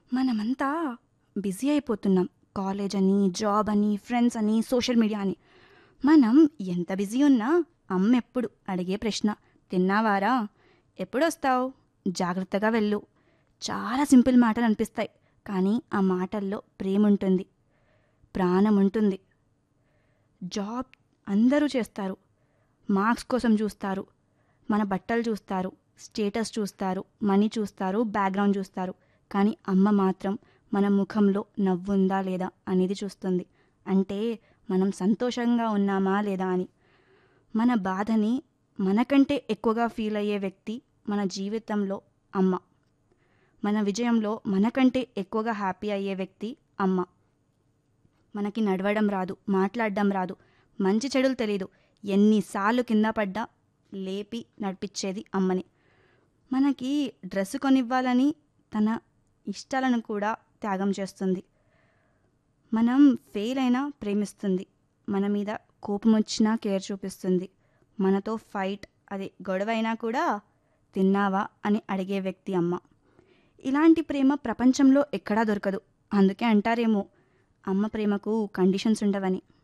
మనమంతా బిజీ అయిపోతున్నాం కాలేజ్ అని జాబ్ అని ఫ్రెండ్స్ అని సోషల్ మీడియా అని మనం ఎంత బిజీ ఉన్నా అమ్మ ఎప్పుడు అడిగే ప్రశ్న తిన్నావారా ఎప్పుడొస్తావు జాగ్రత్తగా వెళ్ళు చాలా సింపుల్ మాటలు అనిపిస్తాయి కానీ ఆ మాటల్లో ప్రేమ ఉంటుంది ప్రాణం ఉంటుంది జాబ్ అందరూ చేస్తారు మార్క్స్ కోసం చూస్తారు మన బట్టలు చూస్తారు స్టేటస్ చూస్తారు మనీ చూస్తారు బ్యాక్గ్రౌండ్ చూస్తారు కానీ అమ్మ మాత్రం మన ముఖంలో నవ్వుందా లేదా అనేది చూస్తుంది అంటే మనం సంతోషంగా ఉన్నామా లేదా అని మన బాధని మనకంటే ఎక్కువగా ఫీల్ అయ్యే వ్యక్తి మన జీవితంలో అమ్మ మన విజయంలో మనకంటే ఎక్కువగా హ్యాపీ అయ్యే వ్యక్తి అమ్మ మనకి నడవడం రాదు మాట్లాడడం రాదు మంచి చెడులు తెలీదు ఎన్నిసార్లు కింద పడ్డా లేపి నడిపించేది అమ్మని మనకి డ్రెస్ కొనివ్వాలని తన ఇష్టాలను కూడా త్యాగం చేస్తుంది మనం ఫెయిల్ అయినా ప్రేమిస్తుంది మన మీద కోపం వచ్చినా కేర్ చూపిస్తుంది మనతో ఫైట్ అది గొడవ అయినా కూడా తిన్నావా అని అడిగే వ్యక్తి అమ్మ ఇలాంటి ప్రేమ ప్రపంచంలో ఎక్కడా దొరకదు అందుకే అంటారేమో అమ్మ ప్రేమకు కండిషన్స్ ఉండవని